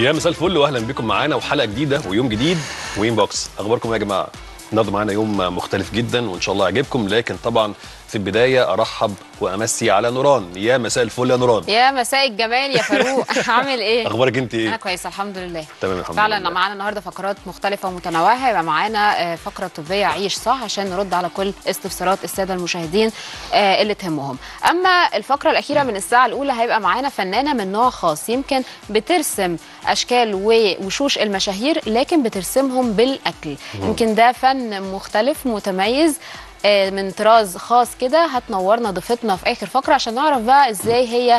يا مساء الفل واهلا بكم معانا وحلقه جديده ويوم جديد وين بوكس اخباركم إيه يا جماعه النهارده معانا يوم مختلف جدا وان شاء الله يعجبكم لكن طبعا في البدايه ارحب وامسي على نوران يا مساء الفل يا نوران يا مساء الجمال يا فاروق عامل ايه؟ اخبارك انت انا ايه كويسه الحمد لله تمام الحمد فعلا لله معانا النهارده فقرات مختلفه ومتنوعه هيبقى معانا آه، فقره طبيه عيش صح عشان نرد على كل استفسارات الساده المشاهدين آه، اللي تهمهم اما الفقره الاخيره من الساعه الاولى هيبقى معانا فنانه من نوع خاص يمكن بترسم اشكال ووشوش المشاهير لكن بترسمهم بالاكل يمكن ده فن مختلف متميز آه، من طراز خاص كده هتنورنا ضيفتنا في اخر فقره عشان نعرف بقى ازاي هي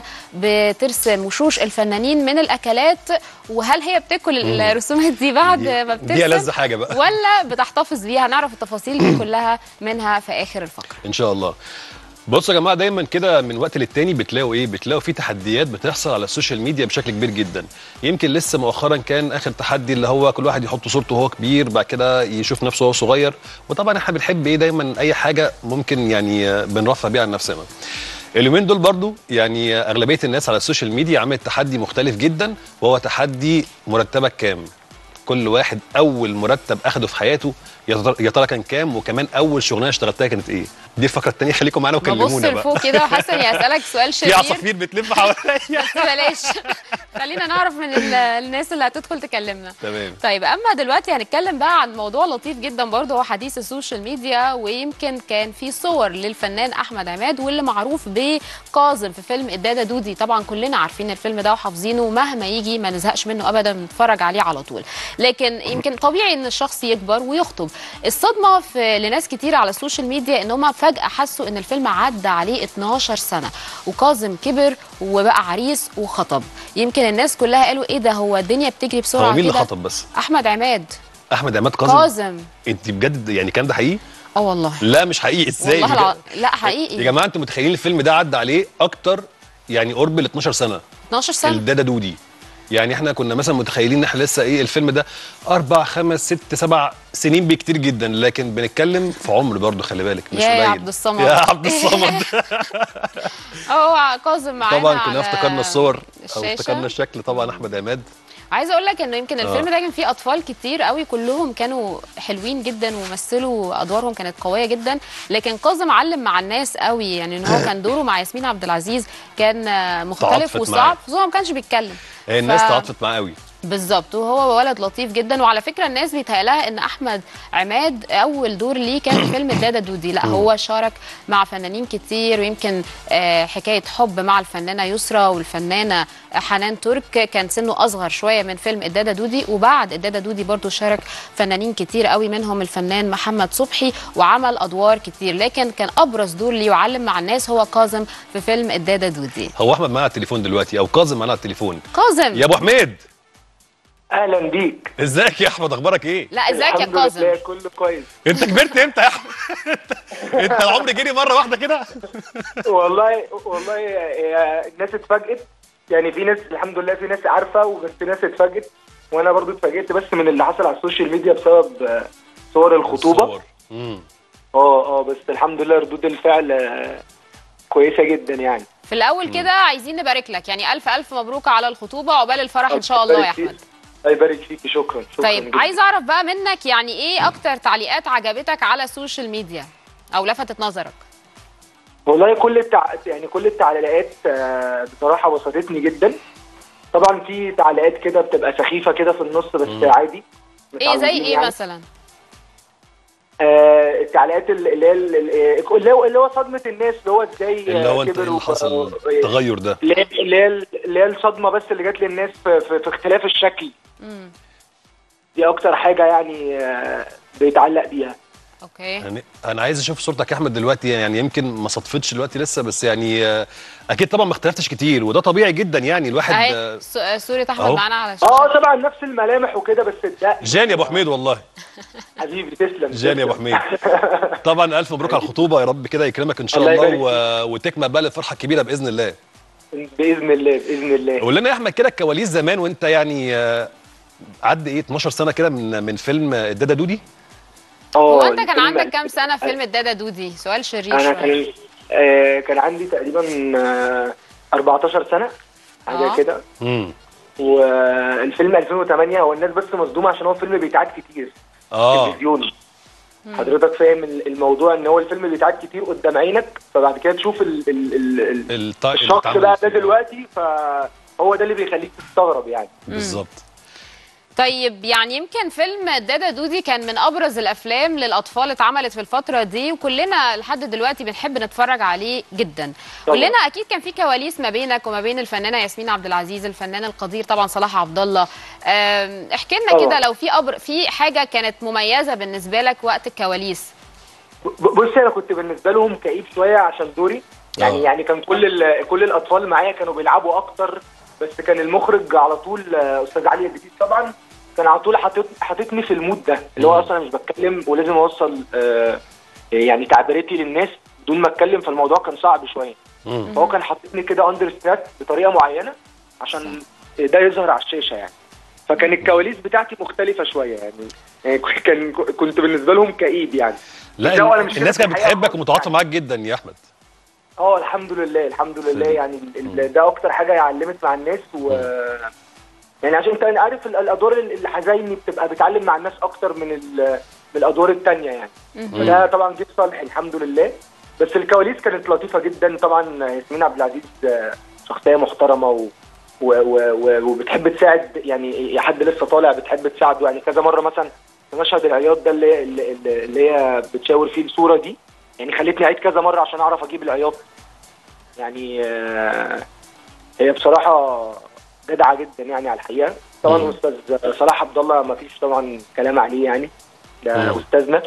بترسم وشوش الفنانين من الاكلات وهل هي بتاكل الرسومات دي بعد ما دي دي ألذ بترسم حاجه بقى ولا بتحتفظ بيها هنعرف التفاصيل دي كلها منها في اخر الفقره ان شاء الله بصوا يا جماعه دايما كده من وقت للتاني بتلاقوا ايه بتلاقوا في تحديات بتحصل على السوشيال ميديا بشكل كبير جدا يمكن لسه مؤخرا كان اخر تحدي اللي هو كل واحد يحط صورته وهو كبير بعد كده يشوف نفسه وهو صغير وطبعا احنا بنحب ايه دايما اي حاجه ممكن يعني آه، بنرفه بيها عن نفسنا اليومين دول برضو يعني آه، اغلبيه الناس على السوشيال ميديا عملت تحدي مختلف جدا وهو تحدي مرتبك كام كل واحد اول مرتب اخده في حياته يا ترى- يا ترى كان كام وكمان اول شغلانه اشتغلتها كانت ايه دي الفقره الثانيه خليكم معانا ببص وكلمونا بقى لفوق كده وحاسه اني اسالك سؤال في شرير عصافير بتلف حواليا بس بلاش خلينا نعرف من ال- الناس اللي هتدخل تكلمنا تمام طيب اما دلوقتي هنتكلم بقى عن موضوع لطيف جدا برضه هو حديث السوشيال ميديا ويمكن كان في صور للفنان احمد عماد واللي معروف بكاظم في فيلم الدادا دودي طبعا كلنا عارفين الفيلم ده وحافظينه ومهما يجي ما نزهقش منه ابدا نتفرج عليه على طول لكن يمكن طبيعي ان الشخص يكبر ويخطب الصدمه في لناس كتير على السوشيال ميديا ان هم فجاه حسوا ان الفيلم عدى عليه 12 سنه وكاظم كبر وبقى عريس وخطب يمكن الناس كلها قالوا ايه ده هو الدنيا بتجري بسرعه هو مين اللي كده خطب بس احمد عماد احمد عماد كاظم كاظم انت بجد يعني الكلام ده حقيقي اه والله لا مش حقيقي ازاي والله بجد؟ الع... لا يا حقيقي جماعه انتوا متخيلين الفيلم ده عدى عليه اكتر يعني قرب ال 12 سنه 12 سنه الدادا دودي يعني احنا كنا مثلا متخيلين ان احنا لسه ايه الفيلم ده اربع خمس ست سبع سنين بكتير جدا لكن بنتكلم في عمر برضه خلي بالك مش يا قليل عبد الصمد. يا عبد الصمد هو كاظم معانا طبعا كنا على افتكرنا الصور او الشاشة. افتكرنا الشكل طبعا احمد عماد عايزه اقول لك انه يمكن الفيلم آه. ده كان فيه اطفال كتير قوي كلهم كانوا حلوين جدا ومثلوا ادوارهم كانت قويه جدا لكن كاظم علم مع الناس قوي يعني ان هو كان دوره مع ياسمين عبد العزيز كان آه، مختلف تعاطفت وصعب معاه. خصوصا هو ما كانش بيتكلم هي الناس ف- تعاطفت معاه قوي بالظبط وهو ولد لطيف جدا وعلى فكره الناس بيتهيألها ان احمد عماد اول دور ليه كان في فيلم الدادا دودي لا هو شارك مع فنانين كتير ويمكن آه، حكايه حب مع الفنانه يسرا والفنانه حنان ترك كان سنه اصغر شويه من فيلم الدادا دودي وبعد الدادا دودي برضو شارك فنانين كتير قوي منهم الفنان محمد صبحي وعمل ادوار كتير لكن كان ابرز دور ليه وعلم مع الناس هو كاظم في فيلم الدادا دودي هو احمد معانا على التليفون دلوقتي او كاظم معانا على التليفون كاظم يا ابو حميد اهلا بيك ازيك يا احمد اخبارك ايه لا ازيك يا الحمد كاظم لله كله كويس انت كبرت امتى يا احمد انت العمر جري مره واحده كده والله والله يا- الناس اتفاجئت يعني في ناس الحمد لله في ناس عارفه وبس ناس اتفاجئت وانا برضو اتفاجئت بس من اللي حصل على السوشيال ميديا بسبب آه، صور الخطوبه صور. مم. اه اه بس الحمد لله ردود الفعل آه، كويسه جدا يعني في الاول كده عايزين نبارك لك يعني الف الف مبروك على الخطوبه عقبال الفرح ان شاء الله يا احمد الله يبارك فيكي شكرا شكرا طيب جداً. عايز اعرف بقى منك يعني ايه اكتر تعليقات عجبتك على السوشيال ميديا او لفتت نظرك والله كل التع... يعني كل التعليقات آه، بصراحه بسطتني جدا طبعا في تعليقات كده بتبقى سخيفه كده في النص بس عادي ايه زي متعودين ايه يعني. مثلا آه، التعليقات اللي اللي هي اللي هو اللي هو صدمه الناس اللي هو ازاي اللي هو انت كبر إيه اللي وبقى- حصل التغير ده اللي هي اللي هي اللي هي الصدمه بس اللي جت للناس في, في, في اختلاف الشكل امم دي اكتر حاجه يعني آه، بيتعلق بيها اوكي يعني انا عايز اشوف صورتك يا احمد دلوقتي يعني يمكن ما صدفتش دلوقتي لسه بس يعني آه، اكيد طبعا ما اختلفتش كتير وده طبيعي جدا يعني الواحد اهي آه، س- صوره احمد أهو. معانا على الشاشه اه طبعا نفس الملامح وكده بس الدق جان يا ابو حميد والله حبيبي تسلم جان يا ابو تسلم. حميد طبعا الف مبروك على الخطوبه يا رب كده يكرمك ان شاء الله الله يبارك و... وتكمل بقى الفرحه الكبيره باذن الله باذن الله باذن الله قول لنا يا احمد كده الكواليس زمان وانت يعني آه، عدى ايه 12 سنه كده من من فيلم الدادا دودي اه هو انت كان الفيلم- عندك كام سنه في فيلم الدادا دودي سؤال شرير انا شويه كان آه كان عندي تقريبا آه 14 سنه حاجه آه. كده امم والفيلم 2008 هو الناس بس مصدومه عشان هو فيلم بيتعاد كتير اه تلفزيوني حضرتك فاهم ال- الموضوع ان هو الفيلم بيتعاد كتير قدام عينك فبعد كده تشوف ال ال ال ال الط- الشخص التعامل بقى ده الفيلم. دلوقتي فهو ده اللي بيخليك تستغرب يعني بالظبط طيب يعني يمكن فيلم دادا دودي كان من ابرز الافلام للاطفال اتعملت في الفتره دي وكلنا لحد دلوقتي بنحب نتفرج عليه جدا طبعاً. كلنا اكيد كان في كواليس ما بينك وما بين الفنانه ياسمين عبد العزيز الفنان القدير طبعا صلاح عبد الله أم، احكي لنا طبعاً. كده لو في أبر في حاجه كانت مميزه بالنسبه لك وقت الكواليس ب- بصي انا كنت بالنسبه لهم كئيب شويه عشان دوري يعني آه. يعني كان كل ال- كل الاطفال معايا كانوا بيلعبوا اكتر بس كان المخرج على طول آه، استاذ علي الجديد طبعا كان على طول حاطط حاططني في المود ده اللي هو مم. اصلا أنا مش بتكلم ولازم اوصل آه، يعني تعبيراتي للناس بدون ما اتكلم فالموضوع كان صعب شويه مم. فهو كان حاططني كده اندر سترات بطريقه معينه عشان ده يظهر على الشاشه يعني فكان الكواليس بتاعتي مختلفه شويه يعني يعني كان كنت بالنسبه لهم كئيب يعني لا لا، وأنا مش الناس كده كانت في الحقيقة بتحبك خالص ومتعاطفه يعني. معاك جدا يا احمد اه الحمد لله الحمد لله فيلم. يعني ال- ال- ده اكتر حاجه علمت مع الناس و يعني عشان انت عارف ال- الادوار ال- الحزيني بتبقى بتعلم مع الناس اكتر من ال- من الادوار التانية يعني فده طبعا جه في صالح الحمد لله بس الكواليس كانت لطيفه جدا طبعا ياسمين عبد العزيز آه، شخصيه محترمه و و و و وبتحب تساعد يعني حد لسه طالع بتحب تساعده يعني كذا مره مثلا في مشهد العياط ده اللي اللي, اللي- اللي هي بتشاور فيه الصوره دي يعني خلتني اعيد كذا مره عشان اعرف اجيب العياط يعني آه، هي بصراحه جدعه جدا يعني على الحقيقه طبعا مم. استاذ صلاح عبد الله ما فيش طبعا كلام عليه يعني ده مم. استاذنا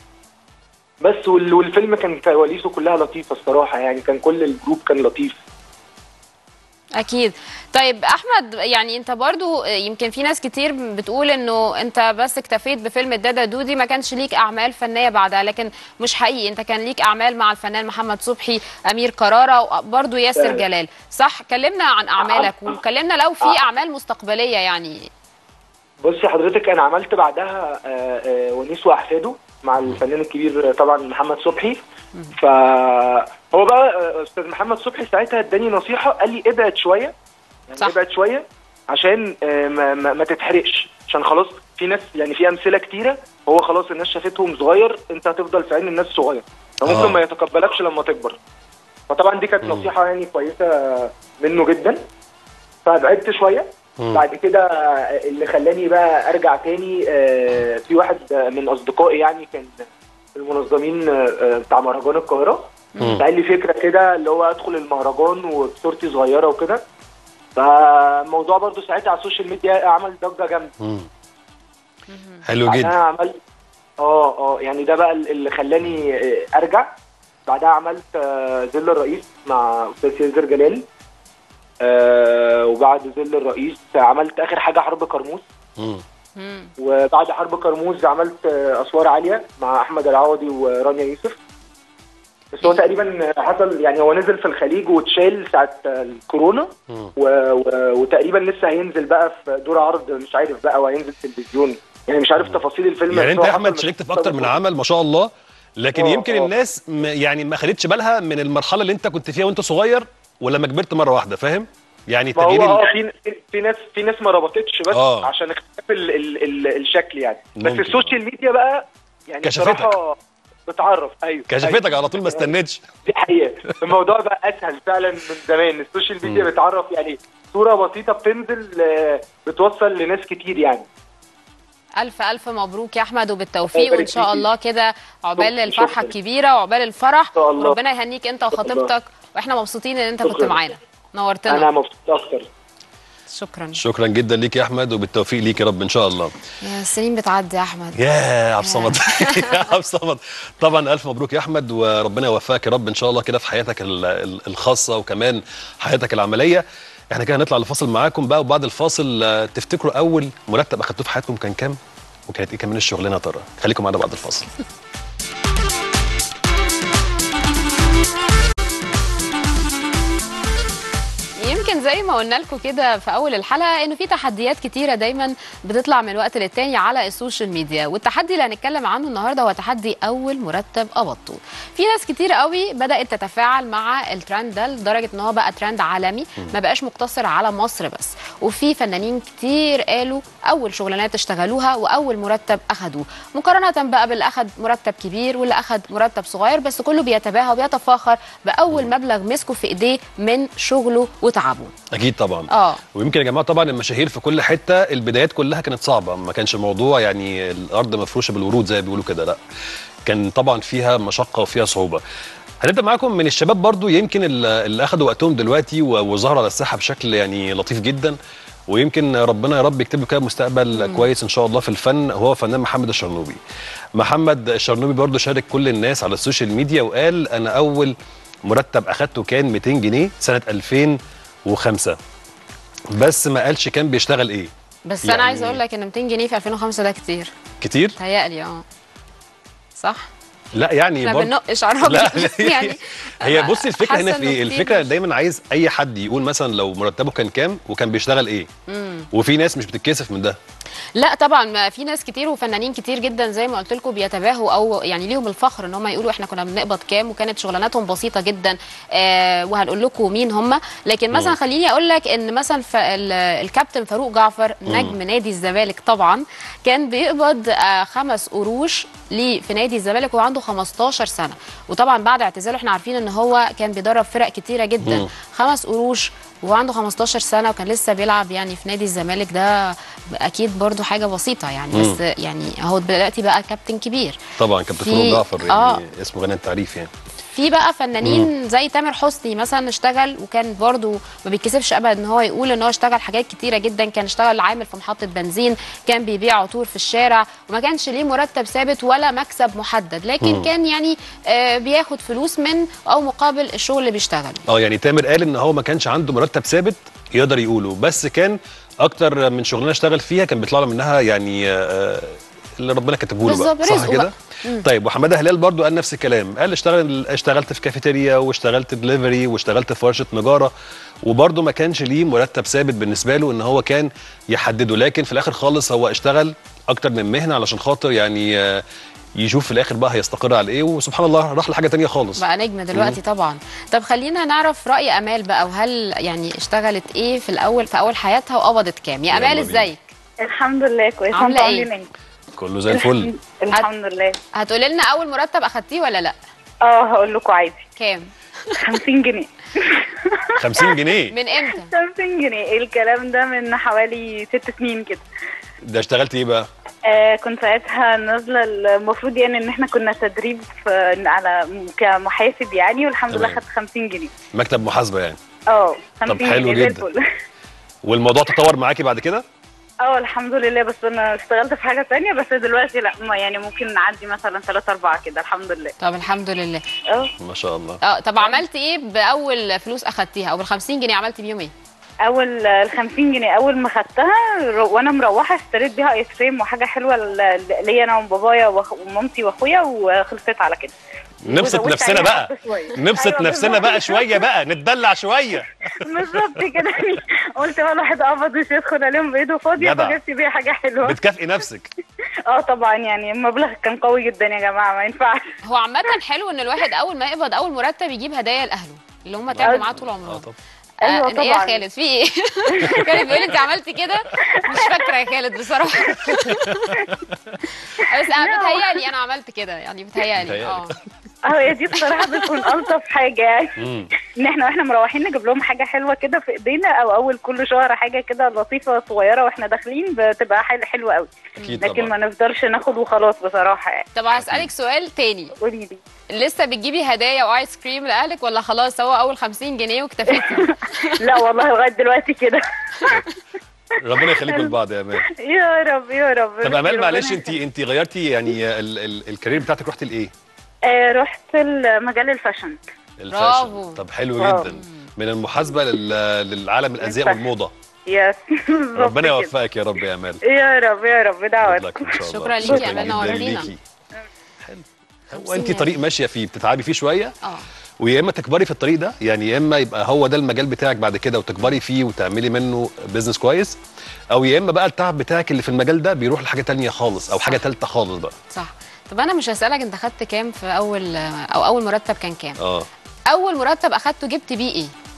بس وال- والفيلم كان كواليسه كلها لطيفه الصراحه يعني كان كل الجروب كان لطيف اكيد طيب احمد يعني انت برضو يمكن في ناس كتير بتقول انه انت بس اكتفيت بفيلم الدادا دودي ما كانش ليك اعمال فنيه بعدها لكن مش حقيقي انت كان ليك اعمال مع الفنان محمد صبحي امير كرارة وبرضو ياسر فعلا. جلال صح كلمنا عن اعمالك وكلمنا لو في اعمال مستقبليه يعني بصي حضرتك انا عملت بعدها آه، آه، ونيس واحفاده مع الفنان الكبير طبعا محمد صبحي فهو بقى آه، استاذ محمد صبحي ساعتها اداني نصيحه قال لي ابعد شويه يعني صح. ابعد شويه عشان آه، ما, ما, ما تتحرقش عشان خلاص في ناس يعني في امثله كتيره هو خلاص الناس شافتهم صغير انت هتفضل في عين الناس صغير فممكن آه. ما يتقبلكش لما تكبر فطبعا دي كانت مم. نصيحه يعني كويسه منه جدا فبعدت شويه مم. بعد كده اللي خلاني بقى ارجع تاني آه، في واحد من اصدقائي يعني كان من المنظمين آه، بتاع مهرجان القاهره مم. فقال لي فكره كده اللي هو ادخل المهرجان وبصورتي صغيره وكده فالموضوع برضو ساعتها على السوشيال ميديا عمل ضجه جامده مم. حلو بعدها جدا عملت اه اه يعني ده بقى اللي خلاني آه، ارجع بعدها عملت آه، ظل الرئيس مع استاذ ياسر جلال آه وبعد ظل الرئيس عملت اخر حاجه حرب كرموز مم. مم. وبعد حرب كرموز عملت آه، اسوار عاليه مع احمد العوضي ورانيا يوسف بس هو تقريبا حصل يعني هو نزل في الخليج واتشال ساعه آه، الكورونا مم. و... و... وتقريبا لسه هينزل بقى في دور عرض مش عارف بقى وهينزل تلفزيون يعني مش عارف تفاصيل الفيلم يعني بس انت هو يا حصل احمد من- شاركت في اكتر من عمل ما شاء الله لكن آه، يمكن آه. الناس م- يعني ما خدتش بالها من المرحله اللي انت كنت فيها وانت صغير ولما كبرت مره واحده فاهم يعني ما هو التغيير اه ال- في في ناس في ناس ما ربطتش بس آه. عشان اختلاف ال... ال... ال... الشكل يعني بس ممكن. السوشيال ميديا بقى يعني كشفتك. بصراحه بتعرف ايوه كشفتك أيوة. على طول ما استنيتش دي حقيقه الموضوع بقى اسهل فعلا من زمان السوشيال ميديا مم. بتعرف يعني صوره بسيطه بتنزل آه، بتوصل لناس كتير يعني الف الف مبروك يا احمد وبالتوفيق الله وان يبارك شاء فيكي. الله كده عقبال شكراً. الفرحه الكبيره وعقبال الفرح شاء الله. وربنا يهنيك انت شاء الله. وخطيبتك واحنا مبسوطين ان انت كنت شكراً. معانا انا نورتنا مبسوط اكتر شكرا شكرا جدا ليك يا احمد وبالتوفيق ليك يا رب ان شاء الله يا السنين بتعدي يا احمد يا عبد الصمد يا عبد الصمد طبعا الف مبروك يا احمد وربنا يوفقك يا رب ان شاء الله كده في حياتك ال- ال- الخاصه وكمان حياتك العمليه احنا كده هنطلع لفاصل معاكم بقى وبعد الفاصل آه، تفتكروا اول مرتب اخدتوه في حياتكم كان كام وكانت ايه كمان الشغلانه يا ترى خليكم معانا بعد الفاصل يمكن زي ما قلنا لكم كده في اول الحلقه انه في تحديات كتيره دايما بتطلع من وقت للتاني على السوشيال ميديا والتحدي اللي هنتكلم عنه النهارده هو تحدي اول مرتب قبضته في ناس كتير قوي بدات تتفاعل مع الترند ده لدرجه ان هو بقى ترند عالمي ما بقاش مقتصر على مصر بس وفي فنانين كتير قالوا اول شغلانات اشتغلوها واول مرتب اخدوه مقارنه بقى باللي اخد مرتب كبير واللي اخد مرتب صغير بس كله بيتباهى وبيتفاخر باول مبلغ مسكه في ايديه من شغله وتعبه اكيد طبعا اه ويمكن يا جماعه طبعا المشاهير في كل حته البدايات كلها كانت صعبه ما كانش الموضوع يعني الارض مفروشه بالورود زي ما بيقولوا كده لا كان طبعا فيها مشقه وفيها صعوبه هنبدا معاكم من الشباب برضو يمكن اللي اللي اخدوا وقتهم دلوقتي و- وظهروا على الساحه بشكل يعني لطيف جدا ويمكن ربنا يا رب يكتب له كده مستقبل كويس ان شاء الله في الفن هو فنان محمد الشرنوبي محمد الشرنوبي برضو شارك كل الناس على السوشيال ميديا وقال انا اول مرتب اخدته كان 200 جنيه سنه 2005 بس ما قالش كان بيشتغل ايه بس يعني- انا عايزه اقول لك ان 200 جنيه في 2005 ده كتير كتير تهيألي اه صح لا يعني احنا برضو بننقش على الراجل لا بس يعني هي بصي الفكره هنا حاسة في ايه إنه كتير الفكره مش- دايما عايز اي حد يقول مثلا لو مرتبه كان كام وكان بيشتغل ايه وفي ناس مش بتتكسف من ده لا طبعا ما في ناس كتير وفنانين كتير جدا زي ما قلت لكم بيتباهوا او يعني ليهم الفخر ان هم يقولوا احنا كنا بنقبض كام وكانت شغلاناتهم بسيطه جدا آه وهنقول لكم مين هم لكن مثلا خليني اقول لك ان مثلا ف- ال- الكابتن فاروق جعفر نجم نادي الزمالك طبعا كان بيقبض آه خمس قروش ليه في نادي الزمالك وهو عنده 15 سنه وطبعا بعد اعتزاله احنا عارفين ان هو كان بيدرب فرق كتيره جدا مم. خمس قروش وهو عنده 15 سنه وكان لسه بيلعب يعني في نادي الزمالك ده اكيد برضو حاجه بسيطه يعني مم. بس يعني هو دلوقتي بقى كابتن كبير طبعا كابتن في- فاروق جعفر يعني آه. اسمه غني التعريف يعني في بقى فنانين زي تامر حسني مثلا اشتغل وكان برضو ما بيتكسفش ابدا ان هو يقول ان هو اشتغل حاجات كتيره جدا كان اشتغل عامل في محطه بنزين كان بيبيع عطور في الشارع وما كانش ليه مرتب ثابت ولا مكسب محدد لكن مم. كان يعني آه بياخد فلوس من او مقابل الشغل اللي بيشتغله اه يعني تامر قال ان هو ما كانش عنده مرتب ثابت يقدر يقوله بس كان اكتر من شغلانه اشتغل فيها كان بيطلع له منها يعني آه، اللي ربنا كاتبه له بقى بالظبط، صح رزقه كده بقى. مم. طيب وحماده هلال برضو قال نفس الكلام قال اشتغل اشتغلت في كافيتيريا واشتغلت دليفري واشتغلت في ورشه نجاره وبرضه ما كانش ليه مرتب ثابت بالنسبه له ان هو كان يحدده لكن في الاخر خالص هو اشتغل اكتر من مهنه علشان خاطر يعني آه، يشوف في الاخر بقى هيستقر على ايه وسبحان الله راح لحاجه تانية خالص بقى نجم دلوقتي طبعا طب خلينا نعرف راي امال بقى وهل يعني اشتغلت ايه في الاول في اول حياتها وقبضت كام يا يلا امال بينا. ازيك الحمد لله كويسه عاملة انتوا ايه؟ عاملين ايه؟ كله زي الفل الحمد لله هتقولي لنا اول مرتب اخدتيه ولا لا اه هقول لكم عادي كام 50 جنيه 50 جنيه من امتى 50 جنيه الكلام ده من حوالي ست سنين كده ده اشتغلت ايه بقى آه كنت ساعتها نازله المفروض يعني ان احنا كنا تدريب في على كمحاسب يعني والحمد لله تمام. خدت 50 جنيه مكتب محاسبه يعني اه 50 طب حلو جنيه زي جدا. الفل. والموضوع تطور معاكي بعد كده اه الحمد لله بس انا اشتغلت في حاجه تانية بس دلوقتي لا ما يعني ممكن نعدي مثلا 3 4 كده الحمد لله طب الحمد لله اه ما شاء الله اه طب عملتي ايه باول فلوس اخدتيها او بال 50 جنيه عملتي بيهم ايه اول ال 50 جنيه اول ما خدتها رو- وانا مروحه اشتريت بيها ايس كريم وحاجه حلوه ل- ليا انا وبابايا وأخ- ومامتي واخويا وخلصت على كده نبسط وزودت نفسنا عليها بقى حبة شوية. نبسط أيوة نفسنا بالظبط. بقى شويه بقى نتدلع شويه بالظبط كده قلت بقى الواحد قبض مش يدخل عليهم بايده فاضيه جدع. فجبت بيها حاجه حلوه بتكافئي نفسك اه طبعا يعني المبلغ كان قوي جدا يا جماعه ما ينفعش هو عامه حلو ان الواحد اول ما يقبض اول مرتب يجيب هدايا لاهله اللي هم تعبوا معاه طول اه عمرهم طب أيوة آه، ايه يا طبعاً. خالد في ايه خالد بيقول انت عملتي كده مش فاكره يا خالد بصراحه بس انا بتهيألي انا عملت كده يعني بتهيألي بتهيألي. اه اه هي دي بصراحه بتكون الطف حاجه يعني مم. ان احنا واحنا مروحين نجيب لهم حاجه حلوه كده في ايدينا او اول كل شهر حاجه كده لطيفه صغيره واحنا داخلين بتبقى حاجه حلوه قوي اكيد لكن ما طبعا نفضلش ناخد وخلاص بصراحه يعني طب هسألك سؤال تاني قولي لي لسه بتجيبي هدايا وايس كريم لاهلك ولا خلاص هو اول 50 جنيه واكتفيتي لا والله لغايه دلوقتي كده ربنا يخليكم لبعض يا امال يا رب يا رب طب امال ربنا معلش انت يخليك. انت غيرتي يعني ال ال الكارير بتاعتك رحت لايه؟ آه رحت مجال الفاشن برافو. الفاشن طب حلو واو. جدا من المحاسبه لل- للعالم الازياء الفاشن. والموضه يس بالظبط ربنا كده. يوفقك يا رب يا امال يا رب يا رب Good دعوات luck ان شاء الله شكرا ليكي يا شكراً أمال، جداً نورتينا. ليكي. حلو هو 50 انت يعني. طريق ماشيه فيه بتتعبي فيه شويه اه ويا اما تكبري في الطريق ده يعني يا اما يبقى هو ده المجال بتاعك بعد كده وتكبري فيه وتعملي منه بيزنس كويس او يا اما بقى التعب بتاعك اللي في المجال ده بيروح لحاجه تانية خالص او حاجه ثالثه خالص بقى صح طب انا مش هسألك انت خدت كام في اول او اول مرتب كان كام اه اول مرتب اخدته جبت بيه ايه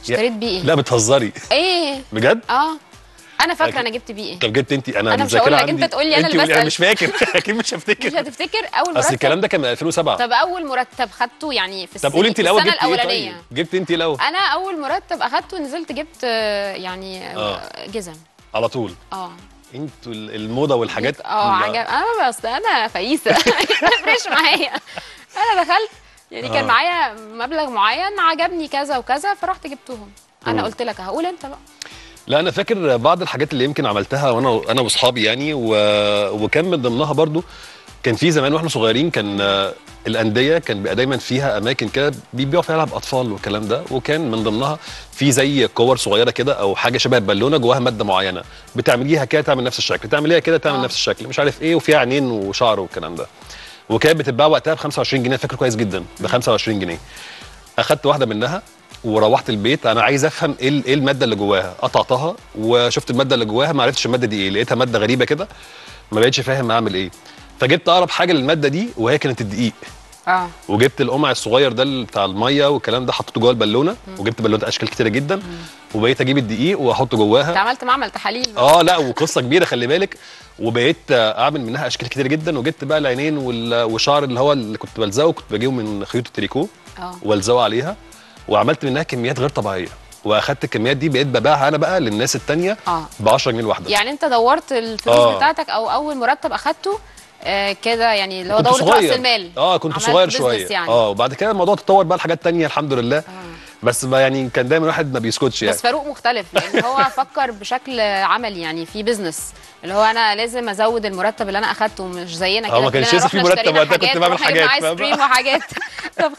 اشتريت بيه ايه لا بتهزري ايه بجد اه انا فاكره أكيد. انا جبت بيه ايه طب جبت انت انا أنا مش مذاكرة هقول لك، عندي. أنت تقول لي أنا أنت اللي قولي، انا بسأل. مش فاكر اكيد مش مش هفتكر هتفتكر اول اصل مرتب الكلام ده كان من 2007 طب اول مرتب خدته يعني في طب السنة قولي انت في الاول السنه جبت ايه الاولانيه طيب جبت انت الاول انا اول مرتب اخدته نزلت جبت آه، يعني آه. آه. جزم على طول اه انتوا ال- الموضه والحاجات اه ما- عجب انا بس انا فايسه ما يفرقش معايا انا دخلت يعني كان آه. معايا مبلغ معين عجبني كذا وكذا فرحت جبتهم انا مم. قلت لك هقول انت بقى لا انا فاكر بعض الحاجات اللي يمكن عملتها وانا انا واصحابي يعني و... وكان من ضمنها برضو كان في زمان واحنا صغيرين كان آه، الانديه كان بيبقى دايما فيها اماكن كده بيبيعوا فيها لعب اطفال والكلام ده وكان من ضمنها في زي كور صغيره كده او حاجه شبه البالونه جواها ماده معينه بتعمليها كده تعمل نفس الشكل تعمليها كده تعمل آه. نفس الشكل مش عارف ايه وفيها عينين وشعر والكلام ده وكانت بتتباع وقتها ب 25 جنيه فاكر كويس جدا ب 25 جنيه اخدت واحده منها وروحت البيت انا عايز افهم ايه ال- ايه الماده اللي جواها قطعتها وشفت الماده اللي جواها ما عرفتش الماده دي ايه لقيتها ماده غريبه كده ما بقتش فاهم اعمل ايه فجبت اقرب حاجه للماده دي وهي كانت الدقيق اه وجبت القمع الصغير ده اللي بتاع الميه والكلام ده حطيته جوه البالونه وجبت بالونه اشكال كتيره جدا وبقيت اجيب الدقيق واحطه انت جواها عملت معمل تحاليل بقى. اه لا وقصه كبيره خلي بالك وبقيت آه، اعمل منها اشكال كتيره جدا وجبت بقى العينين وال- والشعر اللي هو اللي كنت بلزقه كنت بجيبه من خيوط التريكو اه والزقه عليها وعملت منها كميات غير طبيعيه واخدت الكميات دي بقيت ببيعها انا بقى للناس التانية اه ب 10 جنيه الواحده يعني انت دورت الفلوس آه. بتاعتك او اول مرتب اخدته آه كده يعني اللي هو كنت دوره راس صغير المال اه كنت عملت صغير business شويه يعني. اه وبعد كده الموضوع تطور بقى لحاجات تانية الحمد لله آه. بس بقى يعني كان دايما الواحد ما بيسكتش يعني بس فاروق مختلف لان هو فكر بشكل عملي يعني في بيزنس اللي هو انا لازم ازود المرتب اللي انا اخدته مش زينا اه كده ما كانش كلنا لسه في رحنا مرتب اشترينا وقتها كنت حاجات بعمل ورحنا جبنا حاجات، ايس فاهمة؟ كريم وحاجات طب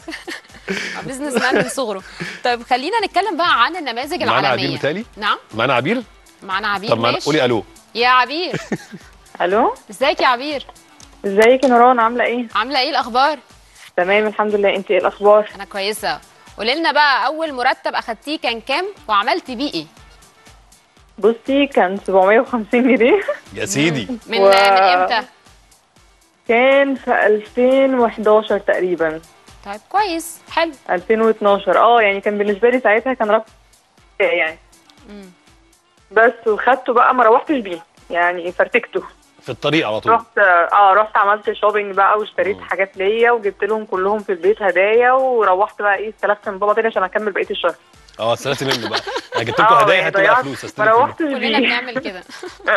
بيزنس مان من صغره طيب خلينا نتكلم بقى عن النماذج معانا العالميه عبير متهيألي؟ نعم معانا عبير معانا عبير طب معانا ماشي. قولي الو يا عبير الو ازيك يا عبير ازيك يا نوران عامله ايه عامله ايه الاخبار تمام الحمد لله انت ايه الاخبار انا كويسه قولي لنا بقى اول مرتب اخدتيه كان كام وعملتي بيه ايه بصي كان 750 جنيه يا سيدي من و- من امتى كان في 2011 تقريبا طيب كويس حلو 2012 اه يعني كان بالنسبه لي ساعتها كان رقم يعني مم. بس وخدته بقى ما روحتش بيه يعني فرتكته في الطريق على طول رحت اه رحت عملت شوبينج بقى واشتريت مم. حاجات ليا وجبت لهم كلهم في البيت هدايا وروحت بقى ايه استلفت من بابا تاني عشان اكمل بقيه الشهر اه استلفت منه بقى انا جبت لكم اه هدايا يعني هاتوا بقى ضيعت فلوس ما استلف منه. روحتش كلنا بيه بنعمل كده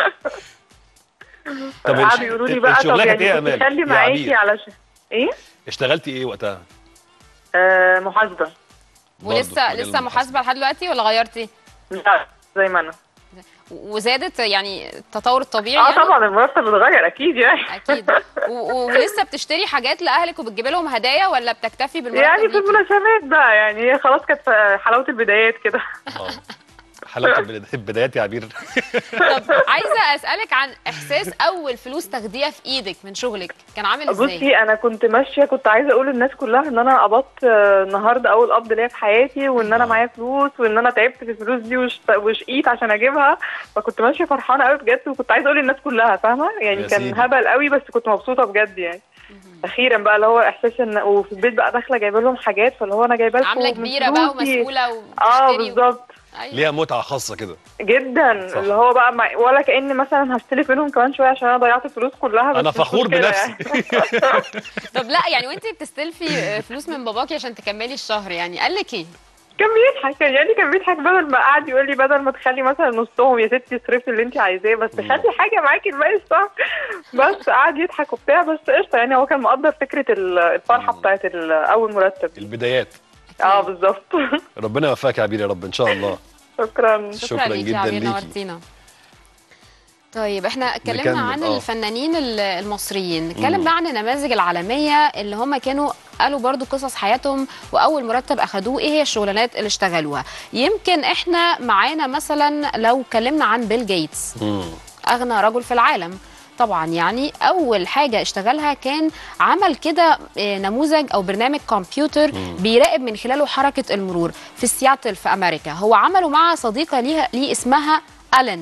طب قعدوا الش- يقولوا لي بقى طب الشغلانه كانت ايه يعني يا كنت امال خلي يا معاكي عبير علشان ايه اشتغلتي ايه وقتها آه محاسبه ولسه برضه مجال لسه محاسبه لحد دلوقتي ولا غيرتي لا زي ما انا وزادت يعني التطور الطبيعي اه يعني؟ طبعا المرتب اتغير اكيد يعني اكيد و- و- ولسه بتشتري حاجات لاهلك وبتجيبي لهم هدايا ولا بتكتفي بالمرتب يعني في ليكي؟ المناسبات بقى يعني هي خلاص كانت في حلاوه البدايات كده اه حلاوه البدا- البدايات يا عبير طب عايزه اسالك عن احساس اول فلوس تاخديها في ايدك من شغلك كان عامل ازاي بصي انا كنت ماشيه كنت عايزه اقول للناس كلها ان انا قبضت آه، النهارده اول قبض ليا في حياتي وان انا معايا فلوس وان انا تعبت في الفلوس دي وشت- وشقيت عشان اجيبها فكنت ماشيه فرحانه قوي بجد وكنت عايزه اقول للناس كلها فاهمه يعني يا كان سيدي. هبل قوي بس كنت مبسوطه بجد يعني اخيرا بقى اللي هو احساس ان وفي البيت بقى داخله جايبه لهم حاجات فاللي هو انا جايبه لكم عامله من كبيره بقى فلوسي. ومسؤوله اه وبتشتري و... بالظبط أيوة. ليها متعه خاصه كده جدا صح. اللي هو بقى مع... ولا كاني مثلا هستلف منهم كمان شويه عشان انا ضيعت الفلوس كلها بس انا مش فخور مشكلة بنفسي يعني. طب لا يعني وانت بتستلفي فلوس من باباكي عشان تكملي الشهر يعني قال لك ايه كان بيضحك يعني كان بيضحك بدل ما قعد يقول لي بدل ما تخلي مثلا نصهم يا ستي اصرفي اللي انت عايزاه بس خلي حاجه معاكي الباقي الشهر بس قعد يضحك وبتاع بس قشطه يعني هو كان مقدر فكره ال- الفرحه بتاعت ال- اول مرتب البدايات اه بالظبط ربنا يوفقك يا عبير يا رب ان شاء الله شكرا شكرا, شكراً ليكي جداً يا عبير ليكي. نورتينا طيب احنا اتكلمنا نكمل، عن آه. الفنانين ال- المصريين نتكلم مم. بقى عن النماذج العالميه اللي هم كانوا قالوا برضو قصص حياتهم واول مرتب اخدوه ايه هي الشغلانات اللي اشتغلوها يمكن احنا معانا مثلا لو اتكلمنا عن بيل جيتس مم. اغنى رجل في العالم طبعا يعني اول حاجه اشتغلها كان عمل كده آه، نموذج او برنامج كمبيوتر بيراقب من خلاله حركه المرور في سياتل في امريكا هو عمله مع صديقه ليها ليه اسمها الين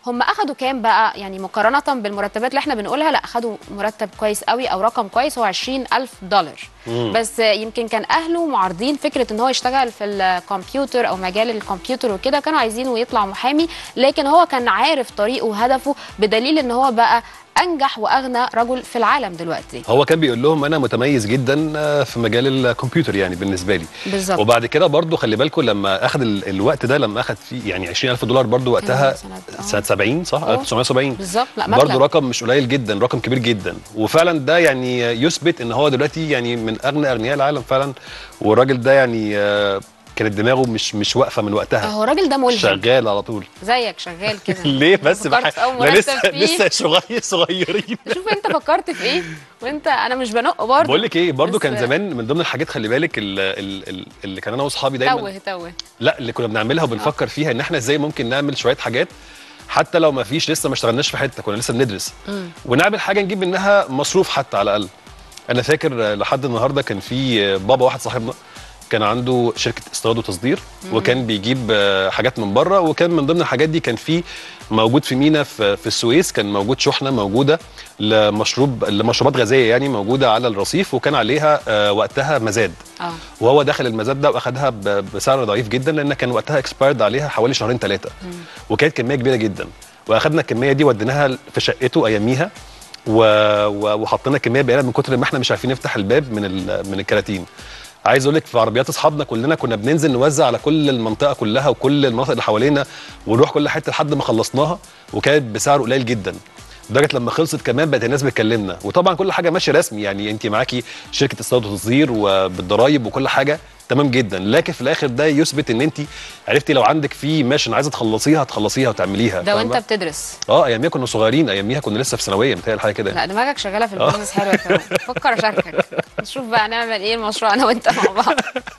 هم اخدوا كام بقى يعني مقارنه بالمرتبات اللي احنا بنقولها لا اخدوا مرتب كويس قوي او رقم كويس هو 20000 دولار بس يمكن كان اهله معارضين فكره ان هو يشتغل في الكمبيوتر او مجال الكمبيوتر وكده كانوا عايزينه يطلع محامي لكن هو كان عارف طريقه وهدفه بدليل ان هو بقى انجح واغنى رجل في العالم دلوقتي هو كان بيقول لهم انا متميز جدا آه، في مجال الكمبيوتر يعني بالنسبه لي بالظبط. وبعد كده برضو خلي بالكم لما اخذ ال- الوقت ده لما اخذ فيه يعني 20000 دولار برضو وقتها سنة- آه. سنه 70 صح آه. 1970 بالظبط لا مبلغ. برضو رقم مش قليل جدا رقم كبير جدا وفعلا ده يعني يثبت ان هو دلوقتي يعني من اغنى اغنياء العالم فعلا والراجل ده يعني آه، كانت دماغه مش مش واقفه من وقتها هو الراجل ده ملهم شغال على طول زيك شغال كده ليه بس فكرت بح- في أول لا مرتب لسه فيه. لسه صغير صغيرين شوف انت فكرت في ايه وانت انا مش بنق برضه بقول لك ايه برضو بس- كان زمان من ضمن الحاجات خلي بالك ال- ال- ال- اللي كان انا واصحابي دايما توه توه لا اللي كنا بنعملها وبنفكر فيها ان احنا ازاي ممكن نعمل شويه حاجات حتى لو ما فيش لسه ما اشتغلناش في حته كنا لسه بندرس ونعمل حاجه نجيب منها مصروف حتى على الاقل انا فاكر آه، لحد النهارده كان في آه، بابا واحد صاحبنا كان عنده شركه استيراد وتصدير وكان بيجيب آه، حاجات من بره وكان من ضمن الحاجات دي كان في موجود في مينا في, في السويس كان موجود شحنه موجوده لمشروب لمشروبات غازيه يعني موجوده على الرصيف وكان عليها آه، وقتها مزاد اه وهو دخل المزاد ده واخدها ب- بسعر ضعيف جدا لان كان وقتها اكسبايرد عليها حوالي شهرين ثلاثه وكانت كميه كبيره جدا واخدنا الكميه دي وديناها في شقته اياميها و... و... وحطينا كميه بقينا من كتر ما احنا مش عارفين نفتح الباب من ال... من الكراتين عايز اقول لك في عربيات اصحابنا كلنا كنا بننزل نوزع على كل المنطقه كلها وكل المناطق اللي حوالينا ونروح كل حته لحد ما خلصناها وكانت بسعر قليل جدا لدرجه لما خلصت كمان بقت الناس بتكلمنا وطبعا كل حاجه ماشيه رسمي يعني انت معاكي شركه استيراد وتصدير وبالضرايب وكل حاجه تمام جدا لكن في الاخر ده يثبت ان انت عرفتي لو عندك في ماشن عايزه تخلصيها تخلصيها وتعمليها ده وانت فاهمة؟ بتدرس اه اياميها كنا صغيرين اياميها كنا لسه في ثانويه متهيألي حاجه كده لا دماغك شغاله في البيزنس حلوه يا فاروق فكر اشاركك نشوف بقى نعمل ايه المشروع انا وانت مع بعض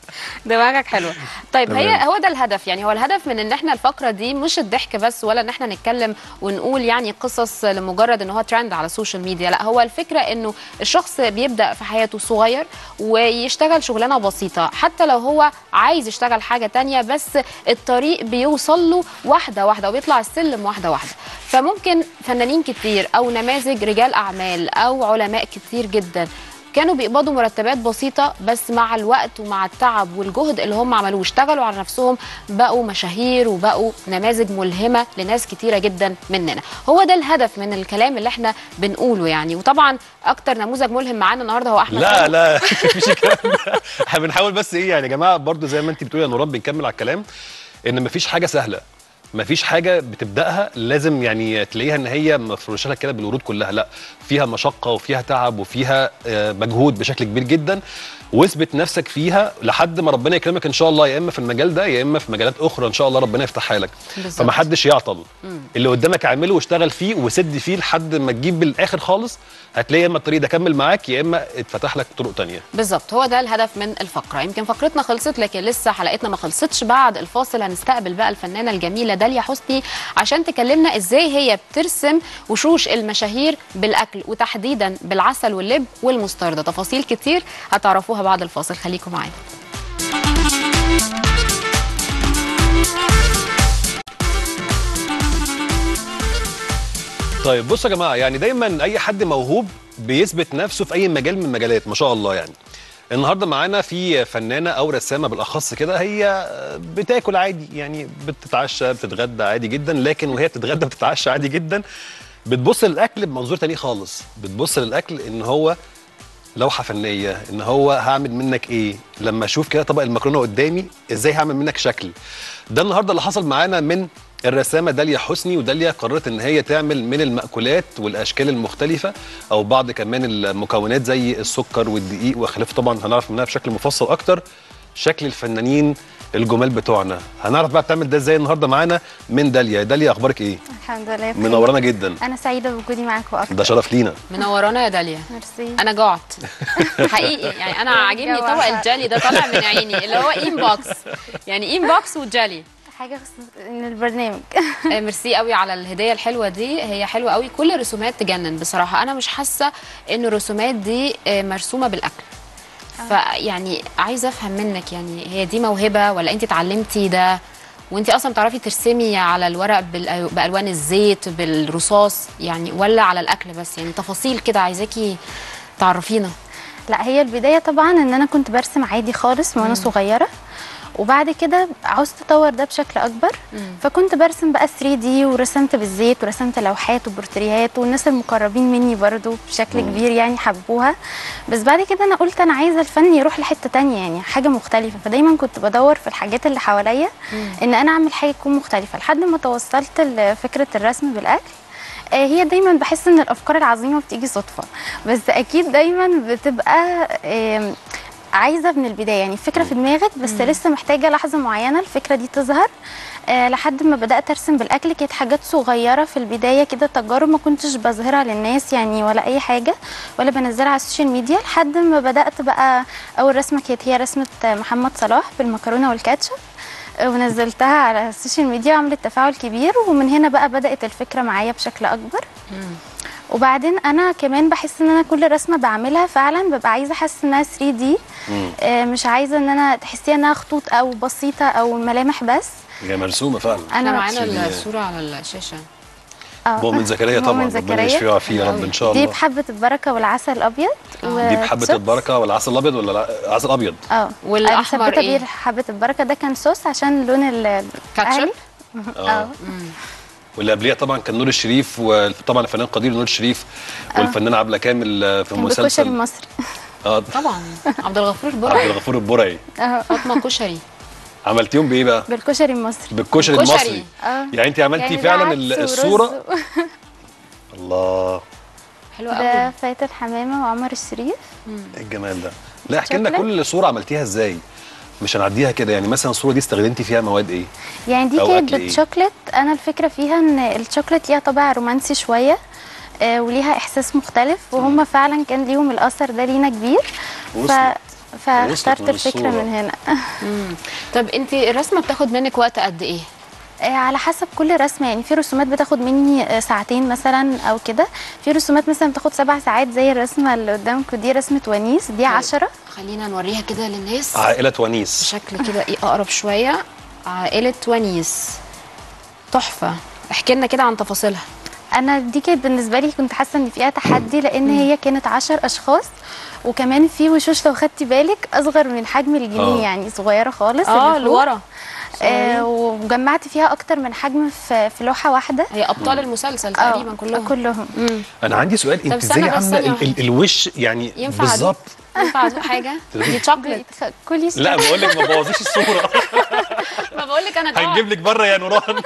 دماغك حلوه طيب هي تمام. هو ده الهدف يعني هو الهدف من ان احنا الفقره دي مش الضحك بس ولا ان احنا نتكلم ونقول يعني قصص لمجرد ان هو ترند على السوشيال ميديا لا هو الفكره انه الشخص بيبدا في حياته صغير ويشتغل شغلانه بسيطه حتى لو هو عايز يشتغل حاجه تانية بس الطريق بيوصل له واحده واحده وبيطلع السلم واحده واحده فممكن فنانين كتير او نماذج رجال اعمال او علماء كتير جدا كانوا بيقبضوا مرتبات بسيطة بس مع الوقت ومع التعب والجهد اللي هم عملوه اشتغلوا على نفسهم بقوا مشاهير وبقوا نماذج ملهمة لناس كتيرة جدا مننا هو ده الهدف من الكلام اللي احنا بنقوله يعني وطبعا اكتر نموذج ملهم معانا النهارده هو احمد لا فاروق. لا مفيش الكلام ده احنا بنحاول بس ايه يعني يا جماعه برضو زي ما انت بتقولي يا نوران بنكمل على الكلام ان مفيش حاجه سهله مفيش حاجه بتبداها لازم يعني تلاقيها ان هي مفروشه لك كده بالورود كلها لا فيها مشقه وفيها تعب وفيها آه، مجهود بشكل كبير جدا واثبت نفسك فيها لحد ما ربنا يكرمك ان شاء الله يا اما في المجال ده يا اما في مجالات اخرى ان شاء الله ربنا يفتحها لك بالظبط. فما حدش يعطل اللي قدامك اعمله واشتغل فيه وسد فيه لحد ما تجيب بالاخر خالص هتلاقي يا اما الطريق ده كمل معاك يا اما اتفتح لك طرق تانية بالظبط هو ده الهدف من الفقره يمكن فقرتنا خلصت لكن لسه حلقتنا ما خلصتش بعد الفاصل هنستقبل بقى الفنانه الجميله داليا حسني عشان تكلمنا ازاي هي بترسم وشوش المشاهير بالاكل وتحديدا بالعسل واللب والمستردة تفاصيل كتير هتعرفوها بعد الفاصل خليكم معانا طيب بصوا يا جماعه يعني دايما اي حد موهوب بيثبت نفسه في اي مجال من المجالات ما شاء الله يعني النهارده معانا في فنانه او رسامه بالاخص كده هي بتاكل عادي يعني بتتعشى بتتغدى عادي جدا لكن وهي بتتغدى بتتعشى عادي جدا بتبص للاكل بمنظور تاني خالص بتبص للاكل ان هو لوحه فنيه ان هو هعمل منك ايه لما اشوف كده طبق المكرونه قدامي ازاي هعمل منك شكل ده النهارده اللي حصل معانا من الرسامه داليا حسني وداليا قررت ان هي تعمل من المأكولات والاشكال المختلفه او بعض كمان المكونات زي السكر والدقيق وخلافه طبعا هنعرف منها بشكل مفصل اكتر شكل الفنانين الجمال بتوعنا هنعرف بقى بتعمل ده ازاي النهارده معانا من داليا داليا اخبارك ايه الحمد لله بخير. منورانا جدا انا سعيده بوجودي معاكم اكتر ده شرف لينا منورانا يا داليا ميرسي انا جعت حقيقي يعني انا عاجبني جوعت. طبق الجالي ده طالع من عيني اللي هو اين بوكس يعني اين بوكس وجالي حاجه خصوص من البرنامج آه، ميرسي قوي على الهديه الحلوه دي هي حلوه قوي كل الرسومات تجنن بصراحه انا مش حاسه ان الرسومات دي آه، مرسومه بالاكل فيعني عايزه افهم منك يعني هي دي موهبه ولا انت اتعلمتي ده وانت اصلا بتعرفي ترسمي على الورق بالأ- بالوان الزيت بالرصاص يعني ولا على الاكل بس يعني تفاصيل كده عايزاكي تعرفينا لا هي البدايه طبعا ان انا كنت برسم عادي خالص وانا صغيره وبعد كده عاوزت اطور ده بشكل اكبر فكنت برسم بقى 3 دي ورسمت بالزيت ورسمت لوحات وبورتريهات والناس المقربين مني برضو بشكل كبير يعني حبوها بس بعد كده انا قلت انا عايزه الفن يروح لحته تانية يعني حاجه مختلفه فدايما كنت بدور في الحاجات اللي حواليا ان انا اعمل حاجه تكون مختلفه لحد ما توصلت لفكره الرسم بالاكل آه، هي دايما بحس ان الافكار العظيمه بتيجي صدفه بس اكيد دايما بتبقى آم، عايزه من البدايه يعني الفكره في دماغك بس لسه محتاجه لحظه معينه الفكره دي تظهر آه لحد ما بدات ارسم بالاكل كانت حاجات صغيره في البدايه كده تجارب ما كنتش بظهرها للناس يعني ولا اي حاجه ولا بنزلها على السوشيال ميديا لحد ما بدات بقى اول رسمه كانت هي رسمه محمد صلاح بالمكرونه والكاتشب ونزلتها على السوشيال ميديا وعملت تفاعل كبير ومن هنا بقى بدأت الفكرة معايا بشكل أكبر وبعدين أنا كمان بحس إن أنا كل رسمة بعملها فعلا ببقى عايزة أحس إنها 3 دي آه مش عايزة إن أنا تحسيها إنها خطوط أو بسيطة أو ملامح بس هي مرسومه فعلا احنا أنا معانا بحسب- الصوره على الشاشه آه. مؤمن زكريا طبعا مؤمن ربنا يشفيه زكريا ويعافيه يا رب ان شاء دي الله بحبة البركة والعسل الأبيض دي بحبه وتشيبس. البركه ولا عسل الابيض ولا لا- عسل ابيض اه والأحمر أنا مثبتة إيه؟ بيه حبة البركة ده كان صوص عشان لون ال كاتشب؟ اه واللي قبليها طبعا كان نور الشريف وطبعا الفنان قدير نور الشريف والفنانه عبله كامل آه، في كان بالكشري مسلسل المصري اه طبعا عبد الغفور عبد برعي الغفور البرعي اه فاطمه كشري عملتيهم بايه بقى؟ بالكشري المصري بالكشري كشري. المصري اه يعني انت عملتي يعني ده فعلا عدس ال- ورز الصوره و- الله حلو ده قوي فاتن حمامه وعمر الشريف ايه الجمال ده لا احكي لنا شوكليت. كل صوره عملتيها ازاي مش هنعديها كده يعني مثلا الصوره دي استخدمتي فيها مواد ايه يعني دي أو كانت أكل إيه؟ بالشوكليت انا الفكره فيها ان الشوكليت ليها طابع رومانسي شويه آه وليها احساس مختلف وهم فعلا كان ليهم الاثر ده لينا كبير ف... وصلت. فاخترت من الفكره الصورة. من هنا طب انت الرسمه بتاخد منك وقت قد ايه آه، على حسب كل رسمه يعني في رسومات بتاخد مني آه، ساعتين مثلا او كده في رسومات مثلا بتاخد سبع ساعات زي الرسمه اللي قدامكم دي رسمه ونيس دي عشرة خلينا نوريها كده للناس عائله ونيس بشكل كده ايه اقرب شويه عائله ونيس تحفه احكي لنا كده عن تفاصيلها انا دي كانت بالنسبه لي كنت حاسه ان فيها تحدي لان هي كانت عشر اشخاص وكمان في وشوش لو خدتي بالك اصغر من حجم الجنيه آه. يعني صغيره خالص اه اللي فوق. لورا آه وجمعت فيها اكتر من حجم في, في لوحه واحده هي ابطال المسلسل آه، تقريبا كلهم كلهم مم. انا عندي سؤال طب انت استنى ازاي بس عامله ثانية ال- ال- واحدة. الوش يعني ينفع أدوق؟ بالظبط ينفع ادوق حاجه دي شوكليت كلي لا بقول لك ما بوظيش الصوره ما بقول لك انا جوعت. هنجيب لك بره يا نوران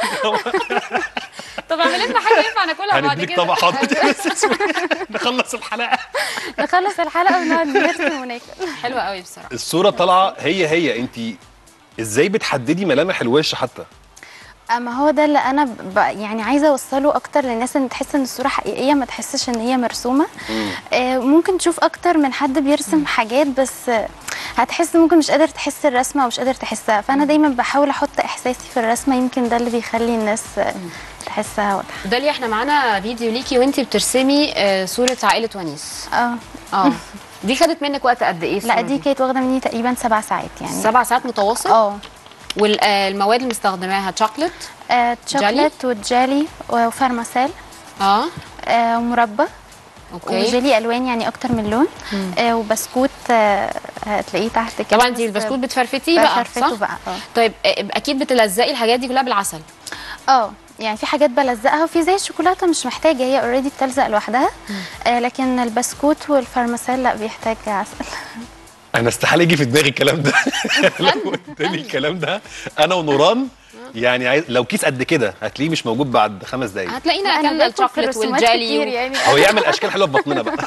طب اعمل لنا حاجه ينفع ناكلها بعد هنديك كده طبق حاضر نخلص الحلقه نخلص الحلقه ونقعد نرسم وناكل حلوه قوي بصراحه الصوره طالعه هي هي انت ازاي بتحددي ملامح الوش حتى اما هو ده اللي انا ب... يعني عايزه اوصله اكتر للناس ان تحس ان الصوره حقيقيه ما تحسش ان هي مرسومه آه ممكن تشوف اكتر من حد بيرسم حاجات بس آه، هتحس ممكن مش قادر تحس الرسمه ومش قادر تحسها فانا دايما بحاول احط احساسي في الرسمه يمكن ده اللي بيخلي الناس آه، تحسها واضحه داليا احنا معانا فيديو ليكي وانتي بترسمي آه، صوره عائله ونيس اه اه دي خدت منك وقت قد ايه لا الصورة دي كانت واخده مني تقريبا سبع ساعات يعني سبع ساعات متواصل اه والمواد اللي مستخدماها شوكليت آه، شوكليت وجالي وفارماسيل اه آه، ومربى اوكي وجيلي الوان يعني اكتر من لون آه وبسكوت آه هتلاقيه تحت كده طبعا انتي بس البسكوت بتفرفتيه بقى بفرفته صح بقى اه طيب آه، اكيد بتلزقي الحاجات دي كلها بالعسل اه يعني في حاجات بلزقها وفي زي الشوكولاته مش محتاجه هي اوريدي بتلزق لوحدها آه لكن البسكوت والفارماسيل لا بيحتاج عسل انا استحاله يجي في دماغي الكلام ده لو قلتلي الكلام ده انا ونوران يعني عايز لو كيس قد كده هتلاقيه مش موجود بعد خمس دقايق هتلاقينا لا، أنا اكلنا باكل في الشوكليت رسومات والجالي كتير و... يعني او يعمل اشكال حلوه في بطننا بقى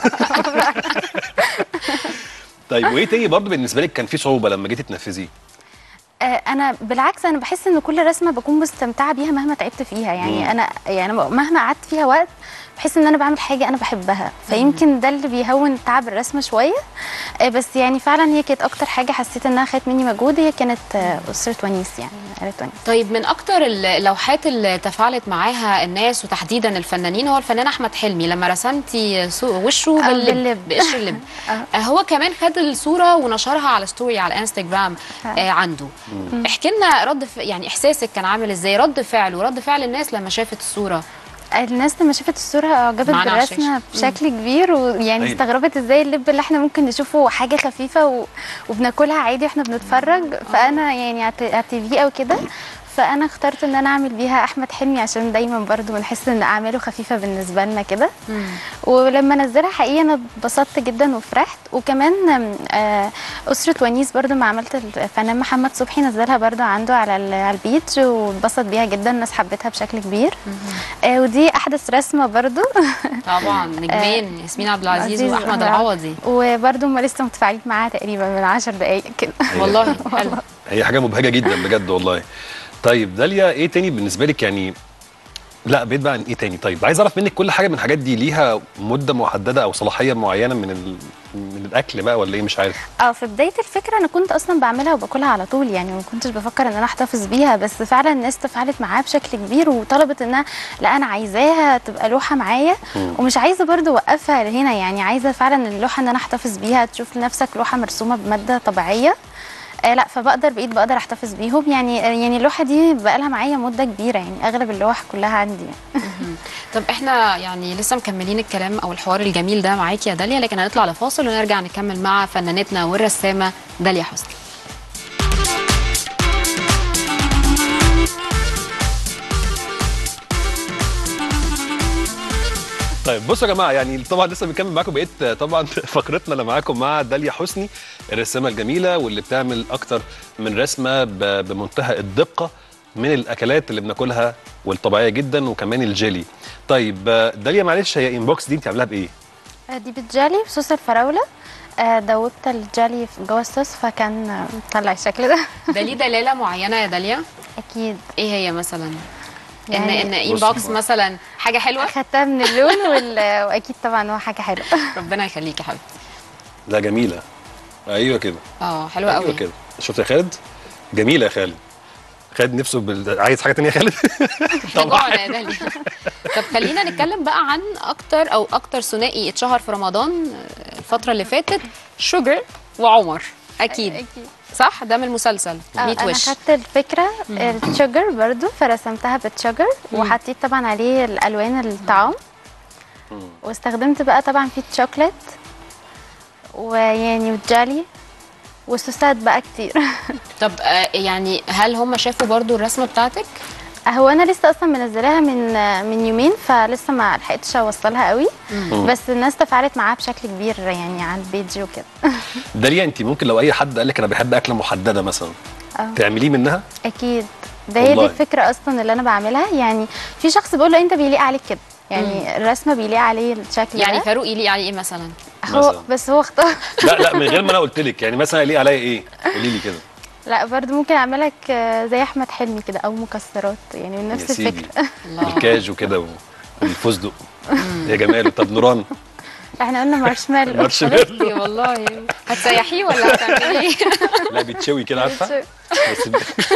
طيب وايه تاني برضه بالنسبه لك كان في صعوبه لما جيتي تنفذيه آه، انا بالعكس انا بحس ان كل رسمه بكون مستمتعه بيها مهما تعبت فيها يعني مم. انا يعني مهما قعدت فيها وقت بحس ان انا بعمل حاجه انا بحبها فيمكن ده اللي بيهون تعب الرسمه شويه آه، بس يعني فعلا هي كانت اكتر حاجه حسيت انها خدت مني مجهود هي كانت آه، اسره ونيس يعني عائله ونيس طيب من اكتر اللوحات اللي تفاعلت معاها الناس وتحديدا الفنانين هو الفنان احمد حلمي لما رسمتي سو- وشه آه، باللب, باللب. بقشر اللب آه. آه، هو كمان خد الصوره ونشرها على ستوري على انستجرام آه عنده احكي لنا رد ف... يعني احساسك كان عامل ازاي رد فعل ورد فعل الناس لما شافت الصوره الناس لما شافت الصورة أعجبت معانا على بالرسمة الشاشة. بشكل كبير ويعني أيوة. استغربت ازاي اللب اللي احنا ممكن نشوفه حاجة خفيفة و... وبناكلها عادي واحنا بنتفرج فأنا يعني على الت- على التي في أو كده فأنا اخترت إن أنا أعمل بيها أحمد حلمي عشان دايما برضو بنحس إن أعماله خفيفة بالنسبة لنا كده ولما نزلها حقيقة أنا اتبسطت جدا وفرحت وكمان آم، آه، أسرة ونيس برضو ما عملت الفنان محمد صبحي نزلها برضو عنده على ال- على البيتش واتبسط بيها جدا الناس حبتها بشكل كبير آه، ودي أحدث رسمة برضو طبعا نجمين ياسمين عبد العزيز عزيز واحمد آه. العوضي وبرضو هم لسه متفاعلين معاها تقريبا من عشر دقايق كده والله حلو هي حاجه مبهجه جدا بجد والله طيب داليا ايه تاني بالنسبه لك يعني لا بعيد بقى عن ايه تاني طيب عايز اعرف منك كل حاجه من الحاجات دي ليها مده محدده او صلاحيه معينه من ال... من الاكل بقى ولا ايه مش عارف اه في بدايه الفكره انا كنت اصلا بعملها وباكلها على طول يعني ما كنتش بفكر ان انا احتفظ بيها بس فعلا الناس تفاعلت معاها بشكل كبير وطلبت انها لا انا عايزاها تبقى لوحه معايا ومش عايزه برضو اوقفها هنا يعني عايزه فعلا اللوحه ان انا احتفظ بيها تشوف لنفسك لوحه مرسومه بماده طبيعيه آه لا فبقدر بقيت بقدر احتفظ بيهم يعني آه يعني اللوحه دي بقى لها معايا مده كبيره يعني اغلب اللوح كلها عندي يعني. طب احنا يعني لسه مكملين الكلام او الحوار الجميل ده معاكي يا داليا لكن هنطلع لفاصل ونرجع نكمل مع فنانتنا والرسامه داليا حسني طيب بصوا يا جماعه يعني طبعا لسه بنكمل معاكم بقيت طبعا فقرتنا اللي معاكم مع داليا حسني الرسامه الجميله واللي بتعمل اكتر من رسمه ب- بمنتهى الدقه من الاكلات اللي بناكلها والطبيعيه جدا وكمان الجيلي طيب آه، داليا معلش هي انبوكس دي انت عاملاها بايه آه دي بالجالي بصوص الفراوله آه دوبت الجالي في جوه الصوص فكان آه، طلع الشكل ده ده ليه دلاله معينه يا داليا اكيد ايه هي مثلا ان يعني ان انبوكس بصي. مثلا حاجه حلوه اخدتها من اللون وال... واكيد طبعا هو حاجه حلوه ربنا يخليكي يا حبيبتي لا جميله ايوه كده اه حلوه ايوه قوي كده شفت يا خالد جميله يا خالد خالد نفسه بال... عايز حاجه تانية يا خالد جوعنا يا داليا طب خلينا نتكلم بقى عن اكتر او اكتر ثنائي اتشهر في رمضان آه، الفتره اللي فاتت شوجر وعمر اكيد اكيد صح ده من المسلسل آه، 100 انا وش خدت الفكره الشوجر برضو فرسمتها بالشوجر وحطيت طبعا عليه الالوان الطعام واستخدمت بقى طبعا فيه الشوكليت ويعني والجالي وصوصات بقى كتير طب آه، يعني هل هم شافوا برضو الرسمه بتاعتك هو انا لسه اصلا منزلاها من من يومين فلسه ما لحقتش اوصلها قوي بس الناس تفاعلت معاها بشكل كبير يعني على البيج وكده داليا انت ممكن لو اي حد قال لك انا بحب اكله محدده مثلا آه. تعمليه منها اكيد ده هي دي والله. الفكره اصلا اللي انا بعملها يعني في شخص بيقول له انت بيليق عليك كده يعني الرسمه بيليق عليه الشكل يعني ده فاروق يليق عليه ايه مثلا هو مثلاً. بس هو اختار لا لا من غير ما انا قلت لك يعني مثلا ليه عليا ايه قولي لي كده لا برضو ممكن اعملك آه، زي احمد حلمي كده او مكسرات يعني من يا نفس سيدي. الفكره الله الكاج وكده و- والفستق يا جماله طب نوران احنا قلنا مارشميلو مارشميلو حبيبتي والله هتسيحيه ولا هتعملي ايه لا بيتشوي كده عارفه بس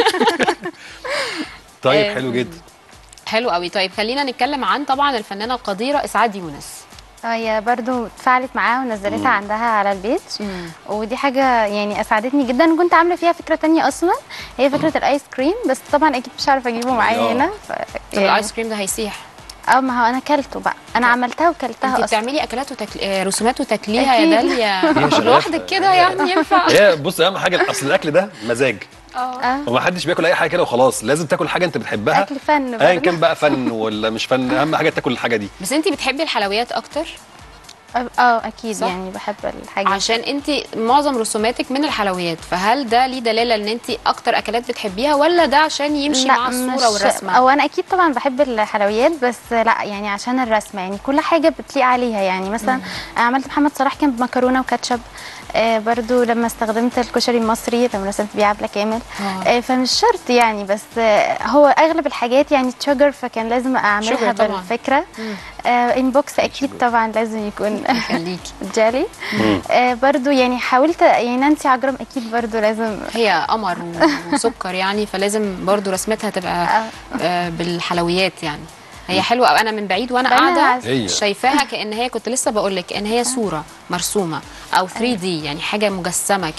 طيب آه، حلو جدا حلو قوي طيب خلينا نتكلم عن طبعا الفنانه القديره اسعاد يونس هي برضو اتفاعلت معاها ونزلتها عندها على البيت ودي حاجه يعني اسعدتني جدا وكنت عامله فيها فكره تانية اصلا هي فكره الايس كريم بس طبعا اكيد مش عارفه اجيبه معايا آه. هنا ف... طب الايس كريم ده هيسيح اه ما هو انا اكلته بقى انا عملتها وكلتها انت اصلا بتعملي اكلات وتكل... آه، رسومات وتاكليها يا أكيد. داليا هي شغالة. لوحدك كده يعني ينفع هي بص اهم حاجه اصل الاكل ده مزاج اه وما حدش بياكل اي حاجه كده وخلاص لازم تاكل حاجه انت بتحبها اكل فن ايا برضو. كان بقى فن ولا مش فن اهم حاجه تاكل الحاجه دي بس انت بتحبي الحلويات اكتر اه اكيد صح؟ يعني بحب الحاجه عشان انت معظم رسوماتك من الحلويات فهل ده ليه دلاله ان انت اكتر اكلات بتحبيها ولا ده عشان يمشي مع الصوره مش- والرسمه او انا اكيد طبعا بحب الحلويات بس لا يعني عشان الرسمه يعني كل حاجه بتليق عليها يعني مثلا أنا عملت محمد صلاح كان بمكرونه وكاتشب آه برضو لما استخدمت الكشري المصري لما رسمت بيه عبله كامل آه. آه فمش شرط يعني بس آه هو اغلب الحاجات يعني تشوجر فكان لازم اعملها شوجر طبعاً. بالفكره آه انبوكس اكيد طبعا لازم يكون خليكي جالي آه برضو يعني حاولت يعني نانسي عجرم اكيد برضو لازم هي قمر وسكر يعني فلازم برضو رسمتها تبقى آه. آه، بالحلويات يعني هي حلوه قوي انا من بعيد وانا أنا قاعده عايزة- هي. شايفاها كان هي كنت لسه بقول لك ان هي صوره مرسومه او 3 دي يعني حاجه مجسمه كده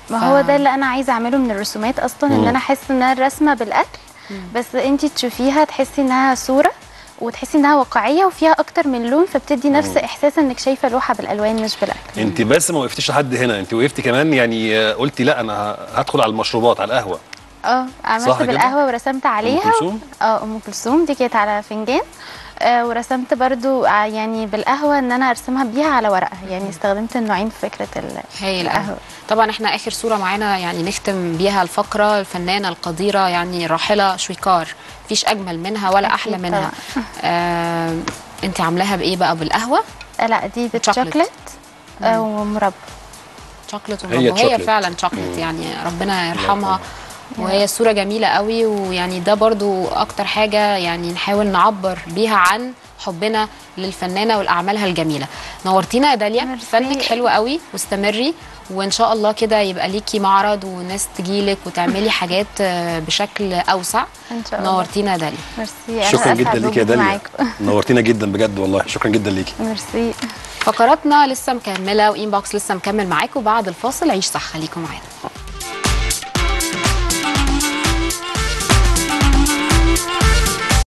ما ف- هو ده اللي انا عايزه اعمله من الرسومات اصلا ان مم. انا احس انها الرسمه بالاكل بس انت تشوفيها تحسي انها صوره وتحسي انها واقعيه وفيها اكتر من لون فبتدي نفس احساس انك شايفه لوحه بالالوان مش بالاكل انت بس ما وقفتيش لحد هنا انت وقفتي كمان يعني آه، قلتي لا انا ه- هدخل على المشروبات على القهوه اه عملت صح كده؟ بالقهوه ورسمت عليها كلثوم؟ اه ام كلثوم دي كانت على فنجان آه ورسمت برضو آه يعني بالقهوه ان انا ارسمها بيها على ورقه يعني استخدمت النوعين في فكره ال- هايل القهوة. قوي طبعا احنا اخر صوره معانا يعني نختم بيها الفقره الفنانه القديره يعني الراحله شويكار مفيش اجمل منها ولا أكيد احلى منها آه انت عاملاها بايه بقى بالقهوه آه لا دي بالشوكليت آه ومربى شوكليت هي وهي, وهي شوكليت. فعلا شوكليت يعني ربنا يرحمها وهي الصورة جميلة قوي ويعني ده برضو أكتر حاجة يعني نحاول نعبر بيها عن حبنا للفنانة والأعمالها الجميلة نورتينا يا داليا ميرسي. فنك حلو قوي واستمري وإن شاء الله كده يبقى ليكي معرض وناس تجيلك وتعملي حاجات آه، بشكل أوسع ان شاء الله نورتينا يا داليا ميرسي شكرا أنا جدا أسعد ليكي يا بوجودي داليا معاكم. نورتينا جدا بجد والله شكرا جدا ليكي ميرسي فقراتنا لسه مكملة وإنبوكس لسه مكمل معاكم بعد الفاصل عيش صح خليكم معانا